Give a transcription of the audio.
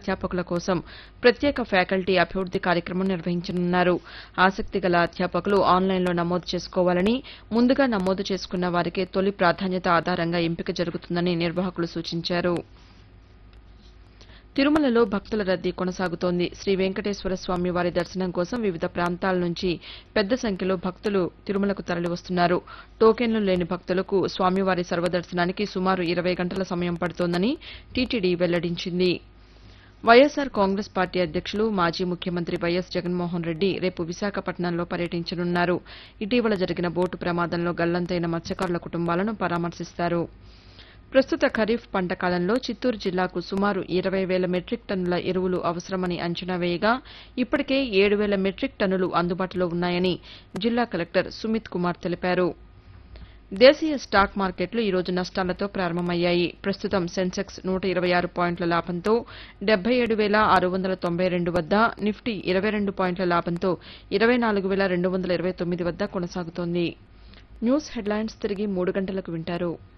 అధ్యాపకుల కోసం ప్రత్యేక ఫ్యాకల్టీ అభివృద్ది కార్యక్రమం నిర్వహించనున్నారు ఆసక్తి గల అధ్యాపకులు ఆన్లైన్లో నమోదు చేసుకోవాలని ముందుగా నమోదు చేసుకున్న వారికే తొలి ప్రాధాన్యత ఆధారంగా ఎంపిక జరుగుతుందని నిర్వాహకులు సూచించారు తిరుమలలో భక్తుల రద్దీ కొనసాగుతోంది శ్రీ వెంకటేశ్వర స్వామి వారి దర్శనం కోసం వివిధ ప్రాంతాల నుంచి పెద్ద సంఖ్యలో భక్తులు తిరుమలకు తరలివస్తున్నారు టోకెన్లు లేని భక్తులకు స్వామివారి సర్వదర్శనానికి సుమారు ఇరవై గంటల సమయం పడుతోందని టీటీడీ వెల్లడించింది వైఎస్సార్ కాంగ్రెస్ పార్టీ అధ్యక్షులు మాజీ ముఖ్యమంత్రి వైఎస్ జగన్మోహన్ రెడ్డి రేపు విశాఖపట్నంలో పర్యటించనున్నారు ఇటీవల జరిగిన బోటు ప్రమాదంలో గల్లంతైన మత్స్యకారుల కుటుంబాలను పరామర్శిస్తారు ప్రస్తుత ఖరీఫ్ పంట కాలంలో చిత్తూరు జిల్లాకు సుమారు ఇరవై వేల మెట్రిక్ టన్నుల ఎరువులు అవసరమని అంచనా వేయగా ఇప్పటికే ఏడు వేల మెట్రిక్ టన్నులు అందుబాటులో ఉన్నాయని జిల్లా కలెక్టర్ సుమిత్ కుమార్ తెలిపారు దేశీయ స్టాక్ మార్కెట్లు ఈ రోజు నష్టాలతో ప్రారంభమయ్యాయి ప్రస్తుతం సెన్సెక్స్ నూట ఇరవై ఆరు పాయింట్ల లాభంతో డెబ్బై ఏడు వేల ఆరు వందల తొంభై రెండు వద్ద నిఫ్టీ ఇరవై రెండు పాయింట్ల లాభంతో ఇరవై నాలుగు వేల రెండు వందల ఇరవై తొమ్మిది వద్ద కొనసాగుతోంది న్యూస్ హెడ్లైన్స్ తిరిగి మూడు గంటలకు వింటారు